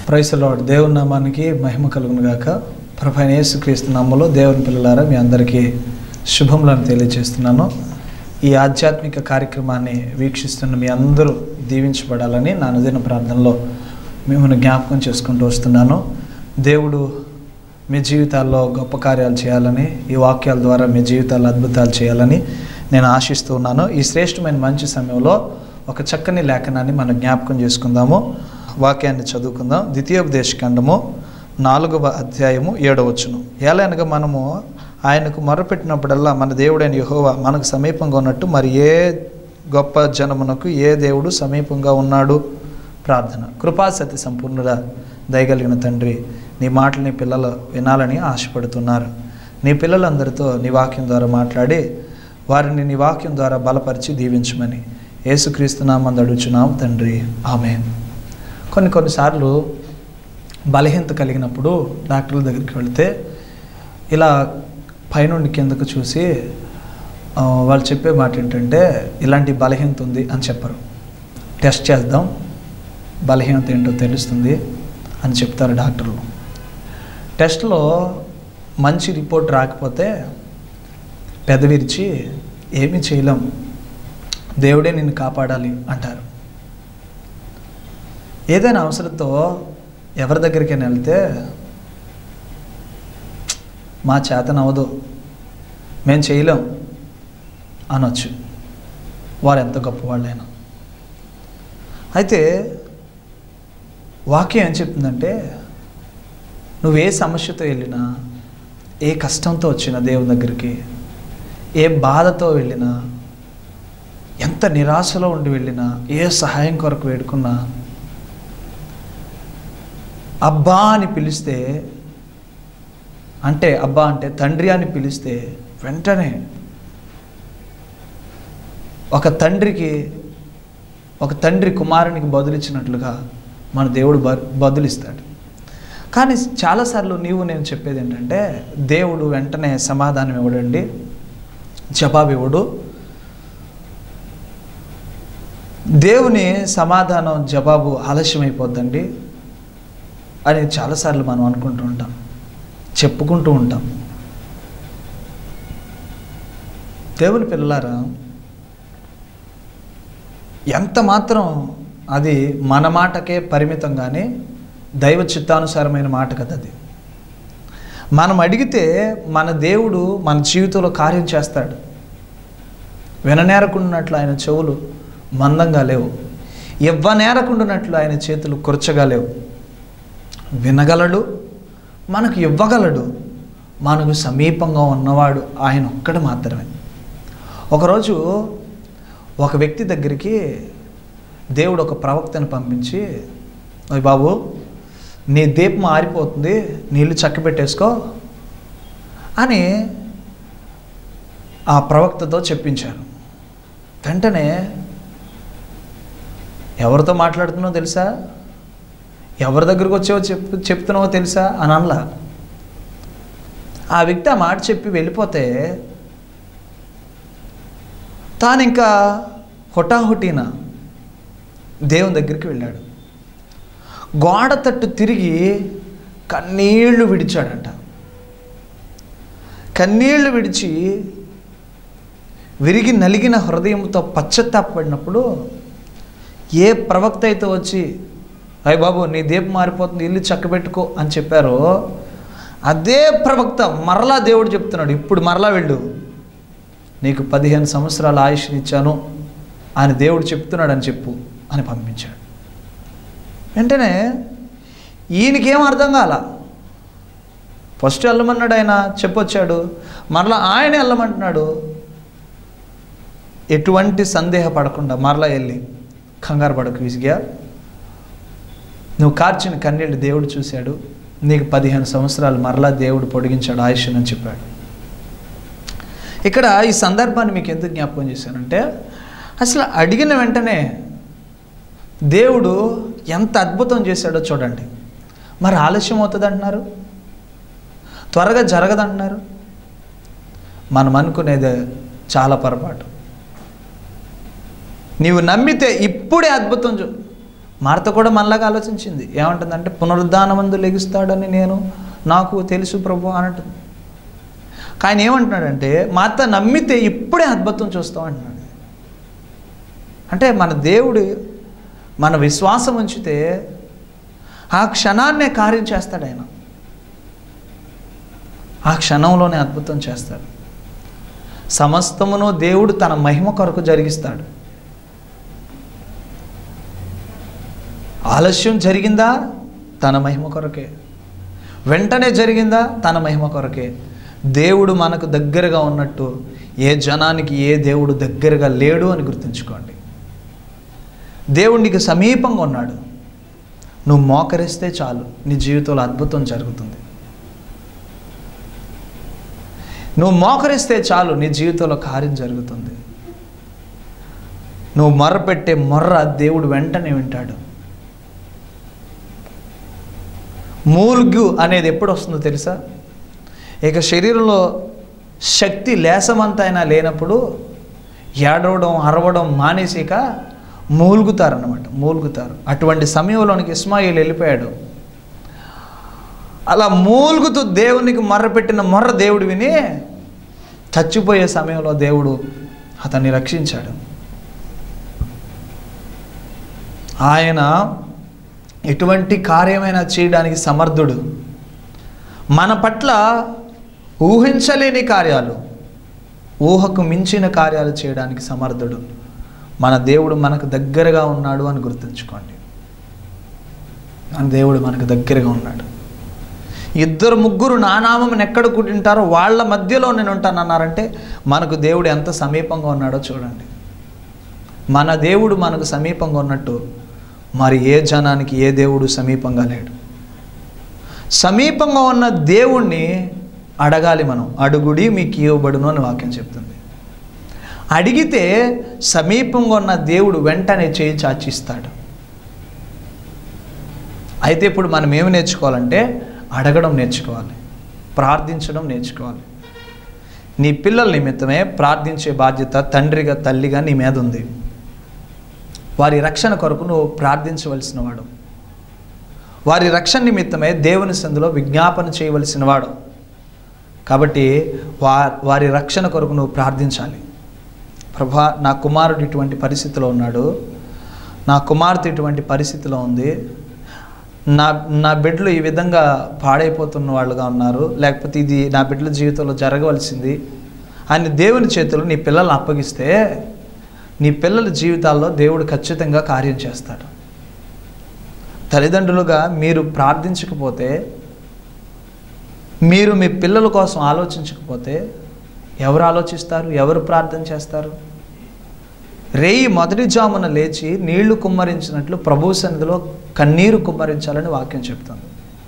ప్రైసలాడు దేవుని నామానికి మహిమ కలుగును గాక ప్రభైన యేసుక్రీస్తు నామములో దేవుని పిల్లలారా మీ అందరికీ శుభములను తెలియజేస్తున్నాను ఈ ఆధ్యాత్మిక కార్యక్రమాన్ని వీక్షిస్తున్న మీ అందరూ దీవించబడాలని నా అనుదిన ప్రార్థనలో మిమ్మల్ని జ్ఞాపకం చేసుకుంటూ వస్తున్నాను దేవుడు మీ జీవితాల్లో గొప్ప కార్యాలు చేయాలని ఈ వాక్యాల ద్వారా మీ జీవితాల్లో అద్భుతాలు చేయాలని నేను ఆశిస్తూ ఉన్నాను ఈ శ్రేష్టమైన మంచి సమయంలో ఒక చక్కని లేఖనాన్ని మనం జ్ఞాపకం చేసుకుందాము వాక్యాన్ని చదువుకుందాం ద్వితీయోపదేశ ఖండము నాలుగవ అధ్యాయము ఏడవచ్చును ఎలానగా మనము ఆయనకు మొరపెట్టినప్పుడల్లా మన దేవుడైన యెహోవా మనకు సమీపంగా ఉన్నట్టు మరి ఏ గొప్ప జనమునకు ఏ దేవుడు సమీపంగా ఉన్నాడు ప్రార్థన కృపాసతి సంపూర్ణుడ దయగలిగిన తండ్రి నీ మాటలు నీ పిల్లలు వినాలని ఆశపడుతున్నారు నీ పిల్లలందరితో నీ వాక్యం ద్వారా మాట్లాడి వారిని నీ వాక్యం ద్వారా బలపరిచి దీవించమని యేసుక్రీస్తునామంది అడుగుచున్నాం తండ్రి ఆమె కొన్ని కొన్నిసార్లు బలహీనత కలిగినప్పుడు డాక్టర్ల దగ్గరికి వెళితే ఇలా పైనుండి కిందకు చూసి ఆ, వాళ్ళు చెప్పే మాట ఏంటంటే ఇలాంటి బలహీనత ఉంది అని చెప్పరు టెస్ట్ చేద్దాం బలహీనత ఏంటో తెలుస్తుంది అని చెప్తారు డాక్టర్లు టెస్ట్లో మంచి రిపోర్ట్ రాకపోతే పెదవిరిచి ఏమీ చేయలేం దేవుడే నిన్ను కాపాడాలి అంటారు ఏదైనా అవసరంతో ఎవరి దగ్గరికైనా వెళ్తే మా చేతనవదు మేము చేయలేం అనొచ్చు వారు ఎంత గొప్పవాళ్ళైనా అయితే వాక్యం ఏం చెప్తుందంటే నువ్వు ఏ సమస్యతో వెళ్ళినా ఏ కష్టంతో వచ్చినా దేవుని దగ్గరికి ఏ బాధతో వెళ్ళినా ఎంత నిరాశలో ఉండి వెళ్ళినా ఏ సహాయం కొరకు వేడుకున్నా అబ్బా అని పిలిస్తే అంటే అబ్బా అంటే తండ్రి అని పిలిస్తే వెంటనే ఒక తండ్రికి ఒక తండ్రి కుమారునికి బదులిచ్చినట్లుగా మన దేవుడు బ బదులిస్తాడు కానీ చాలాసార్లు నీవు నేను చెప్పేది ఏంటంటే దేవుడు వెంటనే సమాధానం ఇవ్వడండి జవాబు ఇవ్వడు దేవుని సమాధానం జవాబు ఆలస్యమైపోద్దండి అని చాలాసార్లు మనం అనుకుంటూ ఉంటాం చెప్పుకుంటూ ఉంటాం దేవుని పిల్లలారా ఎంత మాత్రం అది మన మాటకే పరిమితం కానీ దైవ చిత్తానుసారమైన మాట కదా అది మనం అడిగితే మన దేవుడు మన జీవితంలో కార్యం చేస్తాడు విననేరకుండానట్లు ఆయన చెవులు మందంగా లేవు ఇవ్వనేరకుండానట్లు ఆయన చేతులు కురచగా లేవు వినగలడు మనకు ఇవ్వగలడు మనకు సమీపంగా ఉన్నవాడు ఆయన ఒక్కడు మాత్రమే ఒకరోజు ఒక వ్యక్తి దగ్గరికి దేవుడు ఒక ప్రవక్తను పంపించి "ఓయ్ బాబు నీ దీపం ఆరిపోతుంది నీళ్ళు చక్కబెట్టేసుకో అని ఆ ప్రవక్తతో చెప్పించారు వెంటనే ఎవరితో మాట్లాడుతున్నావో తెలుసా ఎవరి దగ్గరకు వచ్చావో చెప్పు చెప్తున్నావో తెలుసా అని అనలా ఆ వ్యక్తి ఆ మాట చెప్పి వెళ్ళిపోతే తాను ఇంకా హుటాహుటీన దేవుని దగ్గరికి వెళ్ళాడు గోడ తట్టు తిరిగి కన్నీళ్లు విడిచాడంట కన్నీళ్లు విడిచి విరిగి నలిగిన హృదయంతో పశ్చత్తాపడినప్పుడు ఏ ప్రవక్త అయితే వచ్చి అయ్య బాబు నీ దీపం మారిపోతుంది ఇల్లు చక్కబెట్టుకో అని చెప్పారో అదే ప్రవక్త మరలా దేవుడు చెప్తున్నాడు ఇప్పుడు మరలా వెళ్ళు నీకు పదిహేను సంవత్సరాల ఆయుష్నిచ్చాను అని దేవుడు చెప్తున్నాడు అని చెప్పు అని పంపించాడు వెంటనే ఈయనకేం అర్థం కాల ఫస్ట్ వెళ్ళమన్నాడు ఆయన చెప్పొచ్చాడు మరలా ఆయన వెళ్ళమంటున్నాడు ఎటువంటి సందేహపడకుండా మరలా వెళ్ళి కంగారు పడకు విసిగా నువ్వు కార్చిన కన్నీళ్ళు దేవుడు చూశాడు నీకు పదిహేను సంవత్సరాలు మరలా దేవుడు పొడిగించాడు ఆయుష్ అని చెప్పాడు ఇక్కడ ఈ సందర్భాన్ని మీకు ఎందుకు జ్ఞాపకం చేశానంటే అసలు అడిగిన వెంటనే దేవుడు ఎంత అద్భుతం చేశాడో చూడండి మరి ఆలస్యం అవుతుంది అంటున్నారు త్వరగా జరగదంటున్నారు మనం అనుకునేది చాలా పొరపాటు నీవు నమ్మితే ఇప్పుడే అద్భుతం చూ మార్త కూడా మనలాగా ఆలోచించింది ఏమంటుందంటే పునరుద్ధానమందు లెగుస్తాడని నేను నాకు తెలుసు ప్రభు అని అంటుంది కానీ ఏమంటున్నాడంటే మార్త నమ్మితే ఇప్పుడే అద్భుతం చూస్తాం అంటున్నాడు అంటే మన దేవుడు మన విశ్వాసం ఉంచితే ఆ క్షణాన్నే కార్యం చేస్తాడు ఆయన ఆ క్షణంలోనే అద్భుతం చేస్తాడు సమస్తమును దేవుడు తన మహిమ కొరకు జరిగిస్తాడు ఆలస్యం జరిగిందా తన మహిమ కొరకే వెంటనే జరిగిందా తన మహిమ కొరకే దేవుడు మనకు దగ్గరగా ఉన్నట్టు ఏ జనానికి ఏ దేవుడు దగ్గరగా లేడు అని గుర్తుంచుకోండి దేవుడు నీకు సమీపంగా ఉన్నాడు నువ్వు మోకరిస్తే చాలు నీ జీవితంలో అద్భుతం జరుగుతుంది నువ్వు మోకరిస్తే చాలు నీ జీవితంలో కార్యం జరుగుతుంది నువ్వు మొర్ర పెట్టే మొర్ర దేవుడు వెంటనే వింటాడు మూల్గు అనేది ఎప్పుడు వస్తుందో తెలుసా ఇక శరీరంలో శక్తి లేసమంతైనా లేనప్పుడు ఏడవడం అరవడం మానేసిక మూలుగుతారన్నమాట మూలుగుతారు అటువంటి సమయంలోనికి ఇస్మాయిల్ వెళ్ళిపోయాడు అలా మూలుగుతూ దేవునికి మొర్రపెట్టిన మొర్ర దేవుడు విని చచ్చిపోయే సమయంలో దేవుడు అతన్ని రక్షించాడు ఆయన ఎటువంటి కార్యమైనా చేయడానికి సమర్థుడు మన పట్ల ఊహించలేని కార్యాలు ఊహకు మించిన కార్యాలు చేయడానికి సమర్థుడు మన దేవుడు మనకు దగ్గరగా ఉన్నాడు అని గుర్తుంచుకోండి మన దేవుడు మనకు దగ్గరగా ఉన్నాడు ఇద్దరు ముగ్గురు నానామని ఎక్కడ కూడింటారో వాళ్ళ మధ్యలో నేను ఉంటానన్నారంటే మనకు దేవుడు ఎంత సమీపంగా ఉన్నాడో చూడండి మన దేవుడు మనకు సమీపంగా ఉన్నట్టు మరి ఏ జనానికి ఏ దేవుడు సమీపంగా లేడు సమీపంగా ఉన్న దేవుణ్ణి అడగాలి మనం అడుగుడి మీకు ఇవ్వబడును అని వాక్యం చెప్తుంది అడిగితే సమీపంగా ఉన్న దేవుడు వెంటనే చేయి చాచిస్తాడు అయితే ఇప్పుడు మనం ఏమి నేర్చుకోవాలంటే అడగడం నేర్చుకోవాలి ప్రార్థించడం నేర్చుకోవాలి నీ పిల్లల నిమిత్తమే ప్రార్థించే బాధ్యత తండ్రిగా తల్లిగా నీ మీద ఉంది వారి రక్షణ కొరకు నువ్వు ప్రార్థించవలసిన వాడు వారి రక్షణ నిమిత్తమే దేవుని సందులో విజ్ఞాపన చేయవలసిన వాడు కాబట్టి వా వారి రక్షణ కొరకు నువ్వు ప్రార్థించాలి ప్రభా నా కుమారుడు ఇటువంటి పరిస్థితిలో ఉన్నాడు నా కుమార్తె ఇటువంటి పరిస్థితిలో ఉంది నా నా బిడ్డలు ఈ విధంగా పాడైపోతున్న వాళ్ళుగా ఉన్నారు లేకపోతే ఇది నా బిడ్డల జీవితంలో జరగవలసింది అని దేవుని చేతులు నీ పిల్లల్ని అప్పగిస్తే నీ పిల్లల జీవితాల్లో దేవుడు ఖచ్చితంగా కార్యం చేస్తాడు తల్లిదండ్రులుగా మీరు ప్రార్థించకపోతే మీరు మీ పిల్లల కోసం ఆలోచించకపోతే ఎవరు ఆలోచిస్తారు ఎవరు ప్రార్థన చేస్తారు రేయి మొదటి జామున లేచి నీళ్లు కుమ్మరించినట్లు ప్రభు సన్నిధిలో కన్నీరు కుమ్మరించాలని వాక్యం చెప్తుంది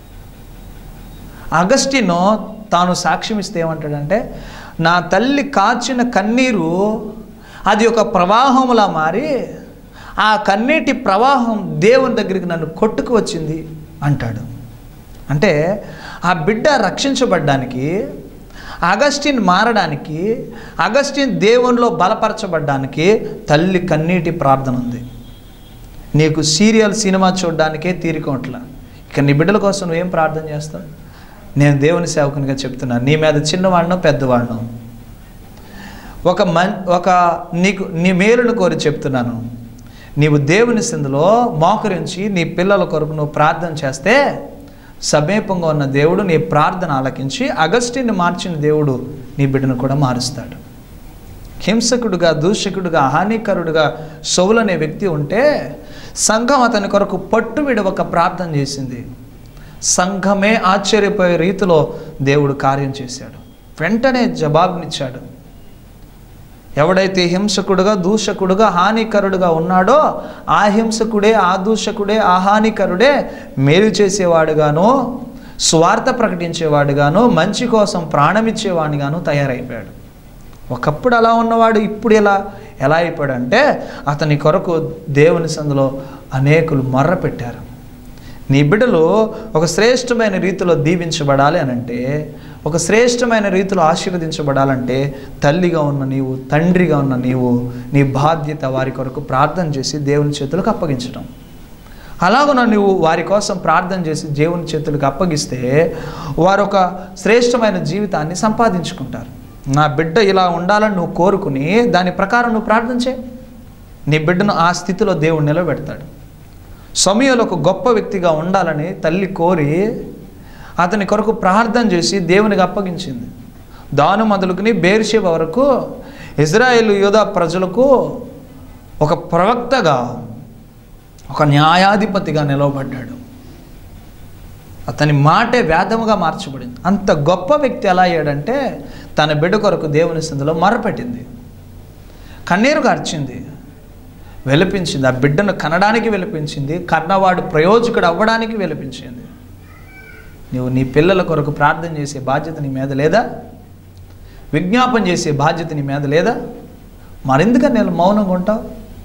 అగస్టినో తాను సాక్ష్యం ఇస్తే ఏమంటాడంటే నా తల్లి కాచిన కన్నీరు అది ఒక ప్రవాహంలా మారి ఆ కన్నీటి ప్రవాహం దేవుని దగ్గరికి నన్ను కొట్టుకు వచ్చింది అంటాడు అంటే ఆ బిడ్డ రక్షించబడ్డానికి అగస్టిన్ మారడానికి అగస్టిన్ దేవునిలో బలపరచబడ్డానికి తల్లి కన్నీటి ప్రార్థన ఉంది నీకు సీరియల్ సినిమా చూడడానికే తీరికోట్ల ఇక నీ బిడ్డల కోసం నువ్వేం ప్రార్థన చేస్తావు నేను దేవుని సేవకునిగా చెప్తున్నాను నీ మీద చిన్నవాడినో పెద్దవాడినో ఒక మన్ ఒక నీకు నీ మేలును కోరి చెప్తున్నాను నీవు దేవుని సిందులో మోకరించి నీ పిల్లల కొరకు నువ్వు ప్రార్థన చేస్తే సమీపంగా ఉన్న దేవుడు నీ ప్రార్థన ఆలకించి అగస్టిని మార్చిన దేవుడు నీ బిడ్డను కూడా మారుస్తాడు హింసకుడుగా దూషకుడుగా హానికరుడుగా సౌలనే వ్యక్తి ఉంటే సంఘం అతని కొరకు పట్టు విడవక ప్రార్థన చేసింది సంఘమే ఆశ్చర్యపోయే రీతిలో దేవుడు కార్యం చేశాడు వెంటనే జవాబునిచ్చాడు ఎవడైతే హింసకుడుగా దూషకుడుగా హానికరుడుగా ఉన్నాడో ఆ హింసకుడే ఆ దూషకుడే ఆ హానికరుడే మేలు చేసేవాడుగాను స్వార్థ ప్రకటించేవాడుగాను మంచి కోసం ప్రాణమిచ్చేవాడిగాను తయారైపోయాడు ఒకప్పుడు అలా ఉన్నవాడు ఇప్పుడు ఎలా ఎలా అయిపోయాడంటే అతని కొరకు దేవుని సందులో అనేకులు మర్ర పెట్టారు నీ బిడ్డలు ఒక శ్రేష్టమైన రీతిలో దీవించబడాలి అని అంటే ఒక శ్రేష్టమైన రీతిలో ఆశీర్వదించబడాలంటే తల్లిగా ఉన్న నీవు తండ్రిగా ఉన్న నీవు నీ బాధ్యత వారి కొరకు ప్రార్థన చేసి దేవుని చేతులకు అప్పగించడం అలాగున నువ్వు వారి కోసం ప్రార్థన చేసి దేవుని చేతులకు అప్పగిస్తే వారు ఒక శ్రేష్టమైన జీవితాన్ని సంపాదించుకుంటారు నా బిడ్డ ఇలా ఉండాలని నువ్వు కోరుకుని దాని ప్రకారం నువ్వు ప్రార్థన చేయి నీ బిడ్డను ఆ స్థితిలో దేవుడు నిలబెడతాడు సమయంలో ఒక గొప్ప వ్యక్తిగా ఉండాలని తల్లి కోరి అతని కొరకు ప్రార్థన చేసి దేవునికి అప్పగించింది దాను మొదలుకుని బేర్షేబ వరకు ఇజ్రాయేల్ యోధా ప్రజలకు ఒక ప్రవక్తగా ఒక న్యాయాధిపతిగా నిలవబడ్డాడు అతని మాటే వేదముగా మార్చబడింది అంత గొప్ప వ్యక్తి ఎలా అయ్యాడంటే తన బిడ్డ కొరకు దేవుని సందులో మరపెట్టింది కన్నీరు కార్చింది వెలిపించింది ఆ బిడ్డను కనడానికి వెలిపించింది కన్నవాడు ప్రయోజకుడు అవ్వడానికి వెలిపించింది నువ్వు నీ పిల్లల కొరకు ప్రార్థన చేసే బాధ్యత నీ మీద లేదా విజ్ఞాపన చేసే బాధ్యత నీ మీద లేదా మరెందుకని నేను మౌనంగా ఉంటావు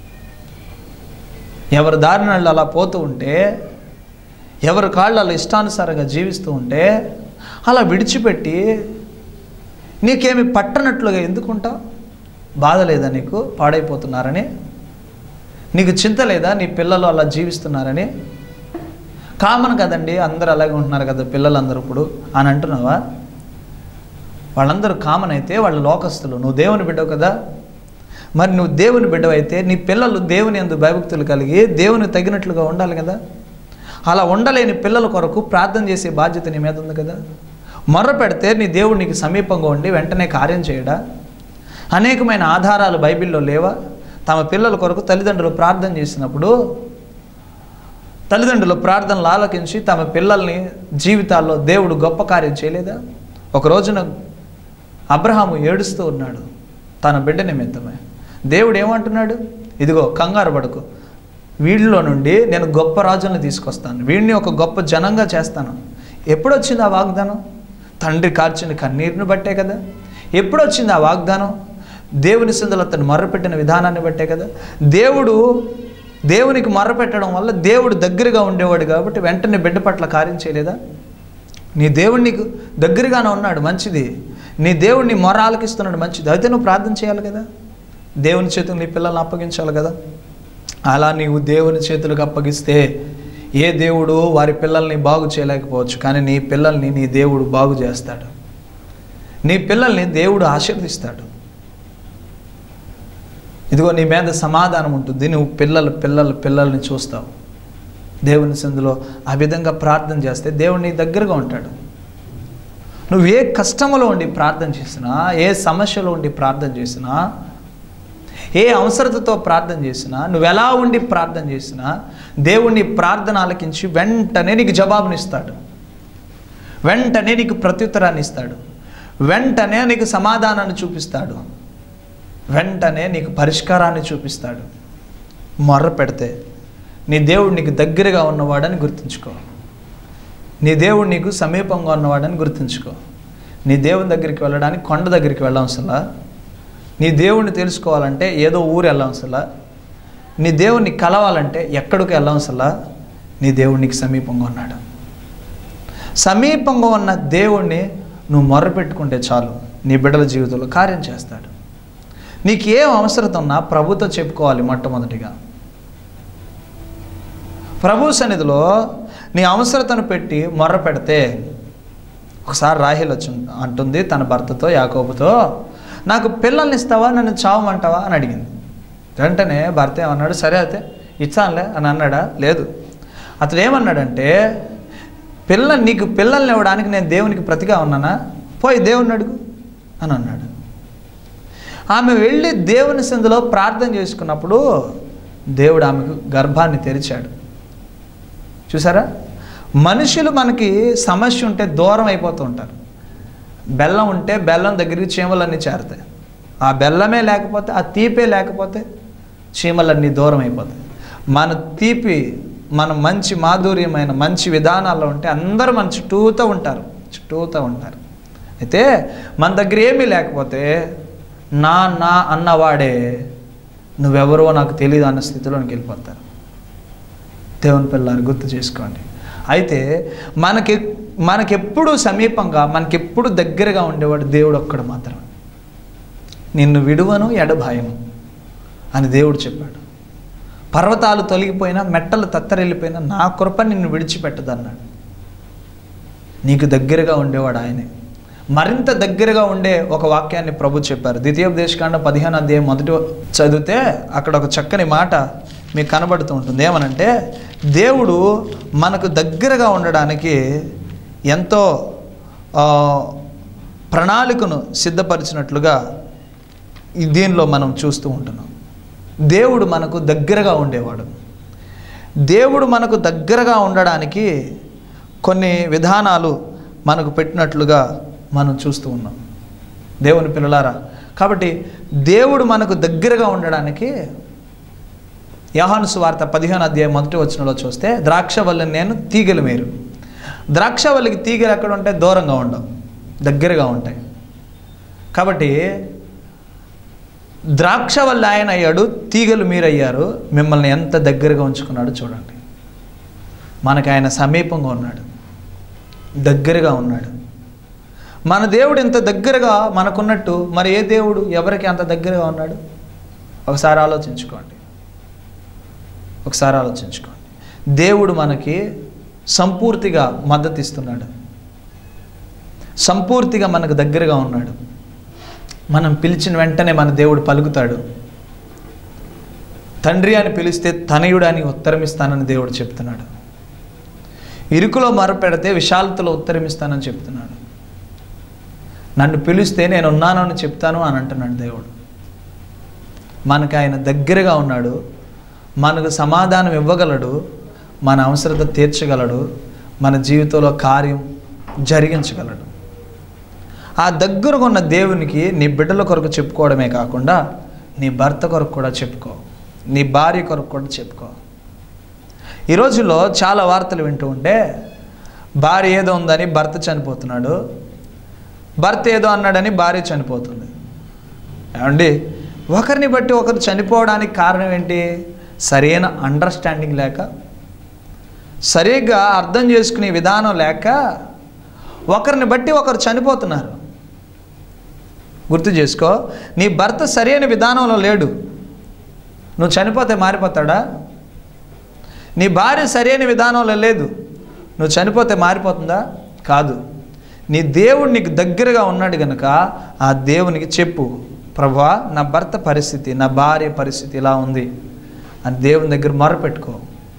ఎవరి దారిన వాళ్ళు అలా పోతూ ఉంటే ఎవరి కాళ్ళు అలా ఇష్టానుసారంగా జీవిస్తూ ఉంటే అలా విడిచిపెట్టి నీకేమి పట్టనట్లుగా ఎందుకుంటావు బాధ లేదా నీకు పాడైపోతున్నారని నీకు చింత లేదా నీ పిల్లలు అలా జీవిస్తున్నారని కామన్ కదండి అందరూ అలాగే ఉంటున్నారు కదా పిల్లలందరూ ఇప్పుడు అని అంటున్నావా వాళ్ళందరూ కామన్ అయితే వాళ్ళు లోకస్తులు నువ్వు దేవుని బిడ్డవు కదా మరి నువ్వు దేవుని బిడ్డవైతే నీ పిల్లలు దేవుని ఎందు భయభక్తులు కలిగి దేవుని తగినట్లుగా ఉండాలి కదా అలా ఉండలేని పిల్లల కొరకు ప్రార్థన చేసే బాధ్యత నీ మీద ఉంది కదా మొర్ర పెడితే నీ దేవుడు నీకు సమీపంగా ఉండి వెంటనే కార్యం చేయడా అనేకమైన ఆధారాలు బైబిల్లో లేవా తమ పిల్లల కొరకు తల్లిదండ్రులు ప్రార్థన చేసినప్పుడు తల్లిదండ్రులు ప్రార్థనలు ఆలకించి తమ పిల్లల్ని జీవితాల్లో దేవుడు గొప్ప కార్యం చేయలేదా ఒక రోజున అబ్రహాము ఏడుస్తూ ఉన్నాడు తన బిడ్డ నిమిత్తమే దేవుడు ఏమంటున్నాడు ఇదిగో కంగారు పడకు వీళ్ళలో నుండి నేను గొప్ప రాజులను తీసుకొస్తాను వీడిని ఒక గొప్ప జనంగా చేస్తాను ఎప్పుడు వచ్చింది ఆ వాగ్దానం తండ్రి కార్చిన కన్నీరుని బట్టే కదా ఎప్పుడు వచ్చింది ఆ వాగ్దానం దేవుని సందులో అతను మొర్రపెట్టిన విధానాన్ని బట్టే కదా దేవుడు దేవునికి మొర్రపెట్టడం వల్ల దేవుడు దగ్గరగా ఉండేవాడు కాబట్టి వెంటనే బిడ్డ పట్ల కార్యం చేయలేదా నీ దేవుడు నీకు దగ్గరగానే ఉన్నాడు మంచిది నీ దేవుడిని మొర ఆలకిస్తున్నాడు మంచిది అయితే నువ్వు ప్రార్థన చేయాలి కదా దేవుని చేతులకు నీ పిల్లల్ని అప్పగించాలి కదా అలా నీవు దేవుని చేతులకు అప్పగిస్తే ఏ దేవుడు వారి పిల్లల్ని బాగు చేయలేకపోవచ్చు కానీ నీ పిల్లల్ని నీ దేవుడు బాగు చేస్తాడు నీ పిల్లల్ని దేవుడు ఆశీర్దిస్తాడు ఇదిగో నీ మీద సమాధానం ఉంటుంది నువ్వు పిల్లలు పిల్లలు పిల్లల్ని చూస్తావు దేవుని సందులో ఆ విధంగా ప్రార్థన చేస్తే దేవుడు నీ దగ్గరగా ఉంటాడు నువ్వు ఏ కష్టంలో ఉండి ప్రార్థన చేసినా ఏ సమస్యలో ఉండి ప్రార్థన చేసినా ఏ అవసరతతో ప్రార్థన చేసినా నువ్వు ఎలా ఉండి ప్రార్థన చేసినా దేవుణ్ణి ప్రార్థన ఆలకించి వెంటనే నీకు జవాబునిస్తాడు వెంటనే నీకు ప్రత్యుత్తరాన్ని ఇస్తాడు వెంటనే నీకు సమాధానాన్ని చూపిస్తాడు వెంటనే నీకు పరిష్కారాన్ని చూపిస్తాడు మొర్ర పెడితే నీ దేవుడు నీకు దగ్గరగా ఉన్నవాడని గుర్తుంచుకో నీ దేవుడు నీకు సమీపంగా ఉన్నవాడని గుర్తుంచుకో నీ దేవుని దగ్గరికి వెళ్ళడానికి కొండ దగ్గరికి వెళ్ళవసలా నీ దేవుణ్ణి తెలుసుకోవాలంటే ఏదో ఊరు వెళ్ళవసలా నీ దేవుణ్ణి కలవాలంటే ఎక్కడికి వెళ్ళవసలా నీ దేవుడు నీకు సమీపంగా ఉన్నాడు సమీపంగా ఉన్న దేవుణ్ణి నువ్వు మొర్రపెట్టుకుంటే చాలు నీ బిడ్డల జీవితంలో కార్యం చేస్తాడు నీకు ఏం అవసరం ఉన్నా ప్రభుతో చెప్పుకోవాలి మొట్టమొదటిగా ప్రభు సన్నిధిలో నీ అవసరతను పెట్టి మొర్ర పెడితే ఒకసారి రాహిల్ వచ్చి అంటుంది తన భర్తతో యాకోబుతో నాకు పిల్లల్ని ఇస్తావా నన్ను చావమంటావా అని అడిగింది వెంటనే భర్త ఏమన్నాడు సరే అయితే ఇచ్చానులే అని అన్నాడా లేదు అతడు ఏమన్నాడంటే పిల్ల నీకు పిల్లల్ని ఇవ్వడానికి నేను దేవునికి ప్రతిగా ఉన్నానా పోయి దేవుని అడుగు అని అన్నాడు ఆమె వెళ్ళి దేవుని సందులో ప్రార్థన చేసుకున్నప్పుడు దేవుడు ఆమెకు గర్భాన్ని తెరిచాడు చూసారా మనుషులు మనకి సమస్య ఉంటే దూరం అయిపోతూ ఉంటారు బెల్లం ఉంటే బెల్లం దగ్గరికి చీమలన్నీ చేరుతాయి ఆ బెల్లమే లేకపోతే ఆ తీపే లేకపోతే చీమలన్నీ దూరం అయిపోతాయి మన తీపి మన మంచి మాధుర్యమైన మంచి విధానాల్లో ఉంటే అందరూ మన చుట్టూతో ఉంటారు చుట్టూతో ఉంటారు అయితే మన దగ్గర ఏమీ లేకపోతే నా నా అన్నవాడే నువ్వెవరో నాకు తెలియదు అన్న స్థితిలోనికి వెళ్ళిపోతారు దేవుని పిల్లలు గుర్తు చేసుకోండి అయితే మనకి మనకెప్పుడు సమీపంగా మనకెప్పుడు దగ్గరగా ఉండేవాడు దేవుడు ఒక్కడు మాత్రమే నిన్ను విడువను ఎడభాయను అని దేవుడు చెప్పాడు పర్వతాలు తొలగిపోయినా మెట్టలు తత్తరెళ్ళిపోయినా నా కృప నిన్ను విడిచిపెట్టదన్నాడు నీకు దగ్గరగా ఉండేవాడు ఆయనే మరింత దగ్గరగా ఉండే ఒక వాక్యాన్ని ప్రభు చెప్పారు ద్వితీయోపదేశకాండ పదిహేను అధ్యాయం మొదటి చదివితే అక్కడ ఒక చక్కని మాట మీకు కనబడుతూ ఉంటుంది ఏమనంటే దేవుడు మనకు దగ్గరగా ఉండడానికి ఎంతో ఆ, ప్రణాళికను సిద్ధపరిచినట్లుగా ఈ దీనిలో మనం చూస్తూ ఉంటున్నాం దేవుడు మనకు దగ్గరగా ఉండేవాడు దేవుడు మనకు దగ్గరగా ఉండడానికి కొన్ని విధానాలు మనకు పెట్టినట్లుగా మనం చూస్తూ ఉన్నాం దేవుని పిల్లలారా కాబట్టి దేవుడు మనకు దగ్గరగా ఉండడానికి యహాను సువార్త పదిహేను అధ్యాయం మొదటి వచనంలో చూస్తే ద్రాక్ష వల్లని నేను తీగలు మేరు ద్రాక్ష వల్లికి తీగలు ఎక్కడ ఉంటాయి దూరంగా ఉండవు దగ్గరగా ఉంటాయి కాబట్టి ద్రాక్ష వల్ల ఆయన అయ్యాడు తీగలు మీరయ్యారు మిమ్మల్ని ఎంత దగ్గరగా ఉంచుకున్నాడో చూడండి మనకు ఆయన సమీపంగా ఉన్నాడు దగ్గరగా ఉన్నాడు మన దేవుడు ఇంత దగ్గరగా మనకున్నట్టు మరి ఏ దేవుడు ఎవరికి అంత దగ్గరగా ఉన్నాడు ఒకసారి ఆలోచించుకోండి ఒకసారి ఆలోచించుకోండి దేవుడు మనకి సంపూర్తిగా మద్దతు ఇస్తున్నాడు సంపూర్తిగా మనకు దగ్గరగా ఉన్నాడు మనం పిలిచిన వెంటనే మన దేవుడు పలుకుతాడు తండ్రి అని పిలిస్తే తనయుడు అని ఉత్తరం ఇస్తానని దేవుడు చెప్తున్నాడు ఇరుకులో మరపెడితే విశాలతలో ఉత్తరం ఇస్తానని చెప్తున్నాడు నన్ను పిలిస్తే నేను ఉన్నాను అని చెప్తాను అని అంటున్నాడు దేవుడు మనకు ఆయన దగ్గరగా ఉన్నాడు మనకు సమాధానం ఇవ్వగలడు మన అవసరత తీర్చగలడు మన జీవితంలో కార్యం జరిగించగలడు ఆ దగ్గరగా ఉన్న దేవునికి నీ బిడ్డల కొరకు చెప్పుకోవడమే కాకుండా నీ భర్త కొరకు కూడా చెప్పుకో నీ భార్య కొరకు కూడా చెప్పుకో ఈ రోజుల్లో చాలా వార్తలు వింటూ ఉంటే భార్య ఏదో ఉందని భర్త చనిపోతున్నాడు భర్త ఏదో అన్నాడని భార్య చనిపోతుంది ఏమండి ఒకరిని బట్టి ఒకరు చనిపోవడానికి కారణం ఏంటి సరైన అండర్స్టాండింగ్ లేక సరిగ్గా అర్థం చేసుకునే విధానం లేక ఒకరిని బట్టి ఒకరు చనిపోతున్నారు గుర్తు చేసుకో నీ భర్త సరైన విధానంలో లేడు నువ్వు చనిపోతే మారిపోతాడా నీ భార్య సరైన విధానంలో లేదు నువ్వు చనిపోతే మారిపోతుందా కాదు నీ దేవుడు నీకు దగ్గరగా ఉన్నాడు కనుక ఆ దేవునికి చెప్పు ప్రభా నా భర్త పరిస్థితి నా భార్య పరిస్థితి ఇలా ఉంది అని దేవుని దగ్గర మొరపెట్టుకో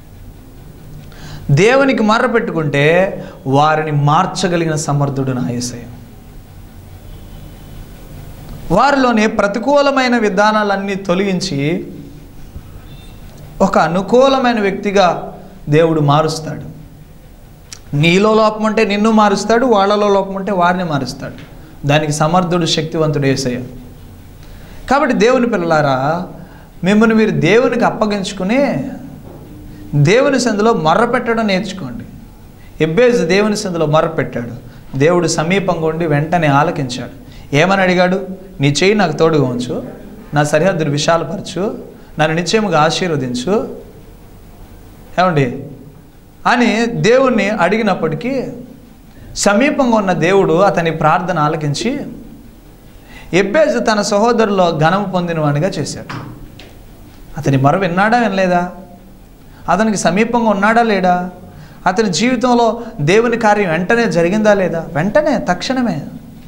దేవునికి మర్ర పెట్టుకుంటే వారిని మార్చగలిగిన సమర్థుడు నా యేసయ్య వారిలోని ప్రతికూలమైన విధానాలన్నీ తొలగించి ఒక అనుకూలమైన వ్యక్తిగా దేవుడు మారుస్తాడు నీలో లోపం ఉంటే నిన్ను మారుస్తాడు వాళ్ళలో లోపం ఉంటే వారిని మారుస్తాడు దానికి సమర్థుడు శక్తివంతుడు ఏసయ్య కాబట్టి దేవుని పిల్లలారా మిమ్మల్ని మీరు దేవునికి అప్పగించుకుని దేవుని సందులో మొర్ర పెట్టడం నేర్చుకోండి ఎబ్బేజ్ దేవుని సందులో మొర్ర పెట్టాడు దేవుడు సమీపంగా ఉండి వెంటనే ఆలకించాడు ఏమని అడిగాడు నీ చేయి నాకు తోడుగా ఉంచు నా సరిహద్దును విశాలపరచు నన్ను నిశ్చయముగా ఆశీర్వదించు ఏమండి అని దేవుణ్ణి అడిగినప్పటికీ సమీపంగా ఉన్న దేవుడు అతని ప్రార్థన ఆలకించి ఎబ్బేజు తన సహోదరులో ఘనం పొందినవాడిగా చేశాడు అతని మరో విన్నాడా వినలేదా అతనికి సమీపంగా ఉన్నాడా లేడా అతని జీవితంలో దేవుని కార్యం వెంటనే జరిగిందా లేదా వెంటనే తక్షణమే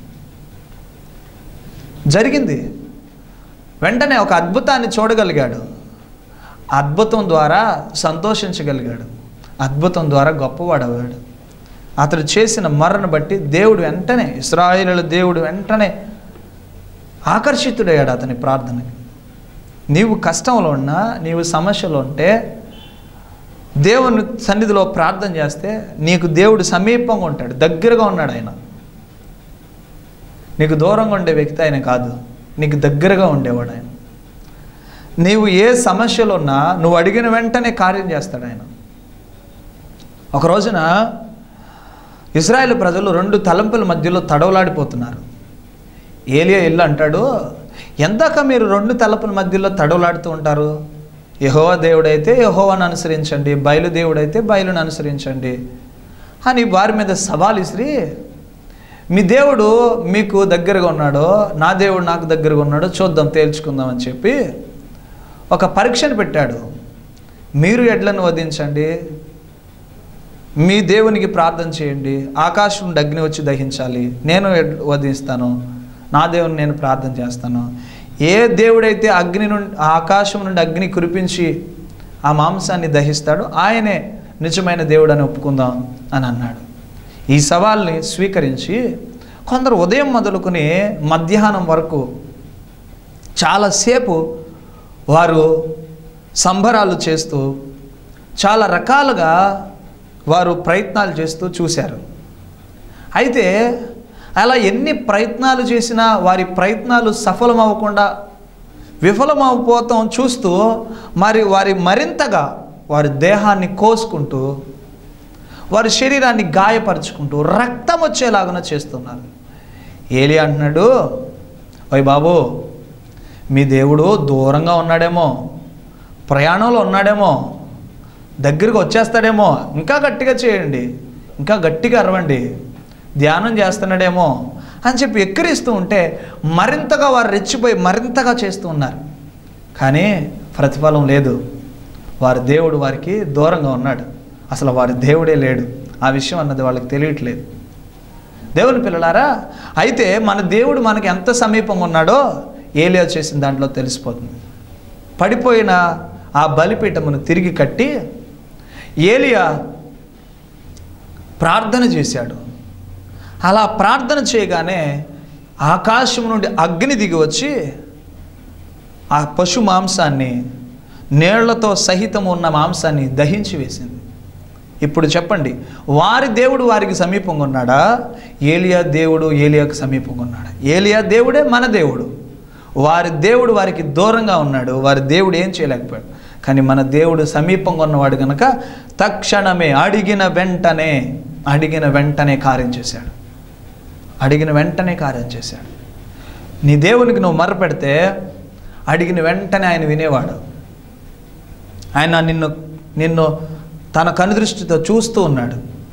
జరిగింది వెంటనే ఒక అద్భుతాన్ని చూడగలిగాడు అద్భుతం ద్వారా సంతోషించగలిగాడు అద్భుతం ద్వారా గొప్పవాడవాడు అతడు చేసిన మరణను బట్టి దేవుడు వెంటనే ఇస్రాయేలుల దేవుడు వెంటనే ఆకర్షితుడయ్యాడు అతని ప్రార్థనకి నీవు కష్టంలో ఉన్నా నీవు సమస్యలో ఉంటే దేవుని సన్నిధిలో ప్రార్థన చేస్తే నీకు దేవుడు సమీపంగా ఉంటాడు దగ్గరగా ఉన్నాడు ఆయన నీకు దూరంగా ఉండే వ్యక్తి ఆయన కాదు నీకు దగ్గరగా ఉండేవాడు ఆయన నీవు ఏ సమస్యలో ఉన్నా నువ్వు అడిగిన వెంటనే కార్యం చేస్తాడు ఆయన ఒక రోజున ఇజ్రాయెల్ ప్రజలు రెండు తలంపుల మధ్యలో తడవలాడిపోతున్నారు ఏలియా ఇల్లు అంటాడు ఎందాక మీరు రెండు తలపుల మధ్యలో తడవలాడుతూ ఉంటారు యహోవా దేవుడైతే యహోవాను అనుసరించండి బయలు దేవుడైతే బయలును అనుసరించండి అని వారి మీద సవాల్ ఇసిరి మీ దేవుడు మీకు దగ్గరగా ఉన్నాడో నా దేవుడు నాకు దగ్గరగా ఉన్నాడో చూద్దాం తేల్చుకుందాం అని చెప్పి ఒక పరీక్షను పెట్టాడు మీరు ఎడ్లను వధించండి మీ దేవునికి ప్రార్థన చేయండి ఆకాశం నుండి అగ్ని వచ్చి దహించాలి నేను ఎడ్- వధిస్తాను నా దేవుని నేను ప్రార్థన చేస్తాను ఏ దేవుడైతే అగ్ని నుండి ఆ ఆకాశం నుండి అగ్ని కురిపించి ఆ మాంసాన్ని దహిస్తాడో ఆయనే నిజమైన దేవుడు అని ఒప్పుకుందాం అని అన్నాడు ఈ సవాల్ని స్వీకరించి కొందరు ఉదయం మొదలుకొని మధ్యాహ్నం వరకు చాలాసేపు వారు సంబరాలు చేస్తూ చాలా రకాలుగా వారు ప్రయత్నాలు చేస్తూ చూశారు అయితే అలా ఎన్ని ప్రయత్నాలు చేసినా వారి ప్రయత్నాలు సఫలం అవ్వకుండా విఫలమైపోతాం చూస్తూ మరి వారి మరింతగా వారి దేహాన్ని కోసుకుంటూ వారి శరీరాన్ని గాయపరుచుకుంటూ రక్తం వచ్చేలాగా చేస్తున్నారు ఏలి అంటున్నాడు ఓయ్ బాబు మీ దేవుడు దూరంగా ఉన్నాడేమో ప్రయాణంలో ఉన్నాడేమో దగ్గరికి వచ్చేస్తాడేమో ఇంకా గట్టిగా చేయండి ఇంకా గట్టిగా అరవండి ధ్యానం చేస్తున్నాడేమో అని చెప్పి ఎక్కిరిస్తూ ఉంటే మరింతగా వారు రెచ్చిపోయి మరింతగా చేస్తూ ఉన్నారు కానీ ప్రతిఫలం లేదు వారి దేవుడు వారికి దూరంగా ఉన్నాడు అసలు వారి దేవుడే లేడు ఆ విషయం అన్నది వాళ్ళకి తెలియట్లేదు దేవుని పిల్లలారా అయితే మన దేవుడు మనకి ఎంత సమీపంగా ఉన్నాడో ఏలియా చేసిన దాంట్లో తెలిసిపోతుంది పడిపోయిన ఆ బలిపీఠమును తిరిగి కట్టి ఏలియా ప్రార్థన చేశాడు అలా ప్రార్థన చేయగానే ఆకాశం నుండి అగ్ని దిగి వచ్చి ఆ పశు మాంసాన్ని నీళ్లతో సహితం ఉన్న మాంసాన్ని దహించి వేసింది ఇప్పుడు చెప్పండి వారి దేవుడు వారికి సమీపంగా ఉన్నాడా ఏలియా దేవుడు ఏలియాకు సమీపంగా ఉన్నాడా ఏలియా దేవుడే మన దేవుడు వారి దేవుడు వారికి దూరంగా ఉన్నాడు వారి దేవుడు ఏం చేయలేకపోయాడు కానీ మన దేవుడు సమీపంగా ఉన్నవాడు కనుక తక్షణమే అడిగిన వెంటనే అడిగిన వెంటనే కార్యం చేశాడు అడిగిన వెంటనే కార్యం చేశాడు నీ దేవునికి నువ్వు మరపెడితే అడిగిన వెంటనే ఆయన వినేవాడు ఆయన నిన్ను నిన్ను తన కనుదృష్టితో చూస్తూ ఉన్నాడు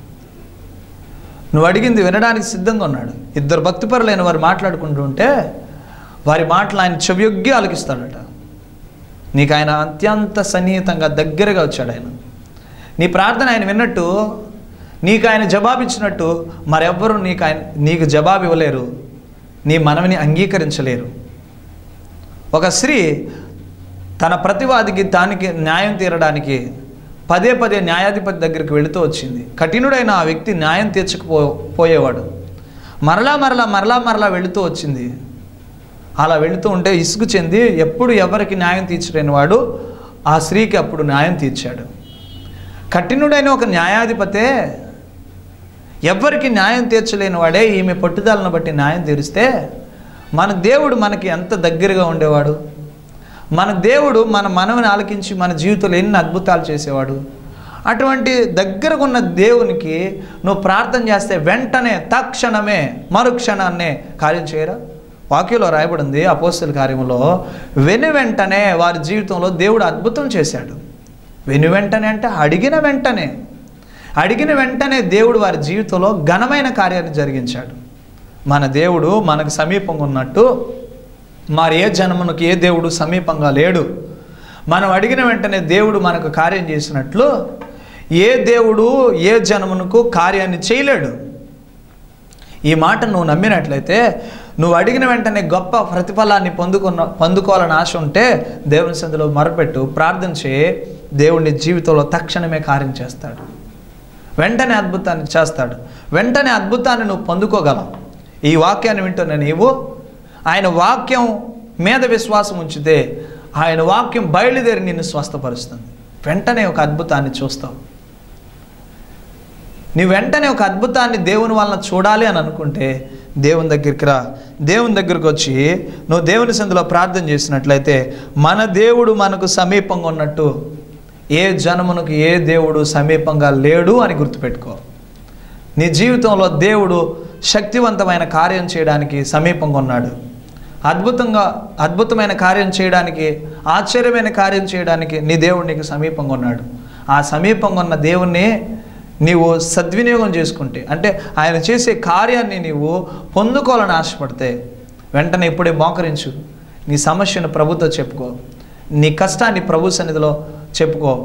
నువ్వు అడిగింది వినడానికి సిద్ధంగా ఉన్నాడు ఇద్దరు భక్తిపరులైన వారు మాట్లాడుకుంటూ ఉంటే వారి మాటలు ఆయన చెవియొగ్గి ఆలకిస్తాడట నీకు ఆయన అత్యంత సన్నిహితంగా దగ్గరగా వచ్చాడు ఆయన నీ ప్రార్థన ఆయన విన్నట్టు నీకు ఆయన జవాబిచ్చినట్టు మరెవ్వరూ నీకు ఆయన నీకు జవాబు ఇవ్వలేరు నీ మనవిని అంగీకరించలేరు ఒక స్త్రీ తన ప్రతివాదికి దానికి న్యాయం తీరడానికి పదే పదే న్యాయాధిపతి దగ్గరికి వెళుతూ వచ్చింది కఠినుడైన ఆ వ్యక్తి న్యాయం తీర్చకపో పోయేవాడు మరలా మరలా మరలా మరలా వెళుతూ వచ్చింది అలా వెళుతూ ఉంటే ఇసుగు చెంది ఎప్పుడు ఎవరికి న్యాయం తీర్చలేని వాడు ఆ స్త్రీకి అప్పుడు న్యాయం తీర్చాడు కఠినుడైన ఒక న్యాయాధిపతే ఎవ్వరికి న్యాయం తీర్చలేని వాడే ఈమె పట్టుదలను బట్టి న్యాయం తీరిస్తే మన దేవుడు మనకి ఎంత దగ్గరగా ఉండేవాడు మన దేవుడు మన మనవిని ఆలకించి మన జీవితంలో ఎన్ని అద్భుతాలు చేసేవాడు అటువంటి దగ్గరకు ఉన్న దేవునికి నువ్వు ప్రార్థన చేస్తే వెంటనే తక్షణమే మరుక్షణాన్నే కార్యం చేయరా వాక్యంలో రాయబడింది అపోస్తుల కార్యంలో వెను వెంటనే వారి జీవితంలో దేవుడు అద్భుతం చేశాడు వెను వెంటనే అంటే అడిగిన వెంటనే అడిగిన వెంటనే దేవుడు వారి జీవితంలో ఘనమైన కార్యాన్ని జరిగించాడు మన దేవుడు మనకు సమీపంగా ఉన్నట్టు మరి ఏ జన్మనికి ఏ దేవుడు సమీపంగా లేడు మనం అడిగిన వెంటనే దేవుడు మనకు కార్యం చేసినట్లు ఏ దేవుడు ఏ జన్మనుకు కార్యాన్ని చేయలేడు ఈ మాట నువ్వు నమ్మినట్లయితే నువ్వు అడిగిన వెంటనే గొప్ప ప్రతిఫలాన్ని పొందుకున్న పొందుకోవాలని ఆశ ఉంటే దేవుని సందులో మొరపెట్టు ప్రార్థన చేయి దేవుని జీవితంలో తక్షణమే కార్యం చేస్తాడు వెంటనే అద్భుతాన్ని చేస్తాడు వెంటనే అద్భుతాన్ని నువ్వు పొందుకోగలవు ఈ వాక్యాన్ని వింటున్న నీవు ఆయన వాక్యం మీద విశ్వాసం ఉంచితే ఆయన వాక్యం బయలుదేరి నిన్ను స్వస్థపరుస్తుంది వెంటనే ఒక అద్భుతాన్ని చూస్తావు నీ వెంటనే ఒక అద్భుతాన్ని దేవుని వలన చూడాలి అని అనుకుంటే దేవుని దగ్గరికి రా దేవుని దగ్గరికి వచ్చి నువ్వు దేవుని సందులో ప్రార్థన చేసినట్లయితే మన దేవుడు మనకు సమీపంగా ఉన్నట్టు ఏ జనమునకు ఏ దేవుడు సమీపంగా లేడు అని గుర్తుపెట్టుకో నీ జీవితంలో దేవుడు శక్తివంతమైన కార్యం చేయడానికి సమీపంగా ఉన్నాడు అద్భుతంగా అద్భుతమైన కార్యం చేయడానికి ఆశ్చర్యమైన కార్యం చేయడానికి నీ దేవుడు నీకు సమీపంగా ఉన్నాడు ఆ సమీపంగా ఉన్న దేవుణ్ణి నీవు సద్వినియోగం చేసుకుంటే అంటే ఆయన చేసే కార్యాన్ని నీవు పొందుకోవాలని ఆశపడితే వెంటనే ఇప్పుడే మోకరించు నీ సమస్యను ప్రభుతో చెప్పుకో నీ కష్టాన్ని ప్రభు సన్నిధిలో చెప్పుకో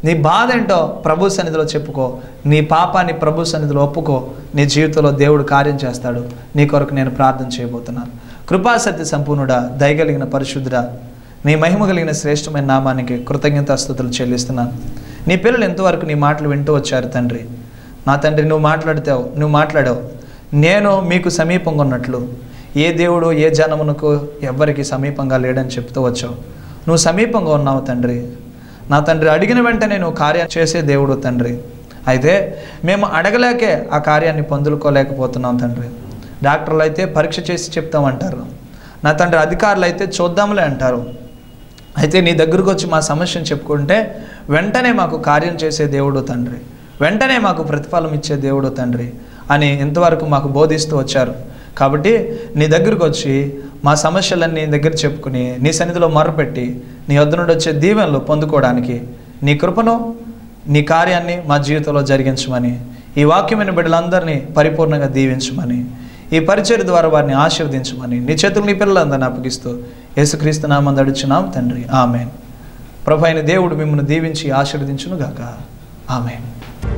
నీ బాధ ఏంటో ప్రభు సన్నిధిలో చెప్పుకో నీ పాపాన్ని ప్రభు సన్నిధిలో ఒప్పుకో నీ జీవితంలో దేవుడు కార్యం చేస్తాడు నీ కొరకు నేను ప్రార్థన చేయబోతున్నాను కృపాసత్య సంపూర్ణుడా దయగలిగిన పరిశుద్ధుడా నీ మహిమ కలిగిన శ్రేష్టమైన నామానికి కృతజ్ఞతాస్థుతులు చెల్లిస్తున్నాను నీ పిల్లలు ఎంతవరకు నీ మాటలు వింటూ వచ్చారు తండ్రి నా తండ్రి నువ్వు మాట్లాడితావు నువ్వు మాట్లాడావు నేను మీకు సమీపంగా ఉన్నట్లు ఏ దేవుడు ఏ జనమునకు ఎవ్వరికి సమీపంగా లేడని చెప్తూ వచ్చావు నువ్వు సమీపంగా ఉన్నావు తండ్రి నా తండ్రి అడిగిన వెంటనే నువ్వు కార్యం చేసే దేవుడు తండ్రి అయితే మేము అడగలేకే ఆ కార్యాన్ని పొందుకోలేకపోతున్నాం తండ్రి డాక్టర్లు అయితే పరీక్ష చేసి చెప్తామంటారు నా తండ్రి అధికారులు అయితే చూద్దాంలే అంటారు అయితే నీ దగ్గరకు వచ్చి మా సమస్యను చెప్పుకుంటే వెంటనే మాకు కార్యం చేసే దేవుడు తండ్రి వెంటనే మాకు ప్రతిఫలం ఇచ్చే దేవుడు తండ్రి అని ఇంతవరకు మాకు బోధిస్తూ వచ్చారు కాబట్టి నీ దగ్గరకు వచ్చి మా సమస్యలన్నీ నీ దగ్గర చెప్పుకుని నీ సన్నిధిలో మొరపెట్టి నీ వద్ద నుండి వచ్చే దీవెనలు పొందుకోవడానికి నీ కృపను నీ కార్యాన్ని మా జీవితంలో జరిగించమని ఈ వాక్యమైన బిడ్డలందరినీ పరిపూర్ణంగా దీవించమని ఈ పరిచయ ద్వారా వారిని ఆశీర్వదించమని నీ చేతులు నీ పిల్లలందరినీ అప్పగిస్తూ యేసుక్రీస్తు నామందు అడుచున్నాం తండ్రి ఆమెన్ ప్రభు అయిన దేవుడు మిమ్మల్ని దీవించి ఆశీర్వదించును గాక ఆమెన్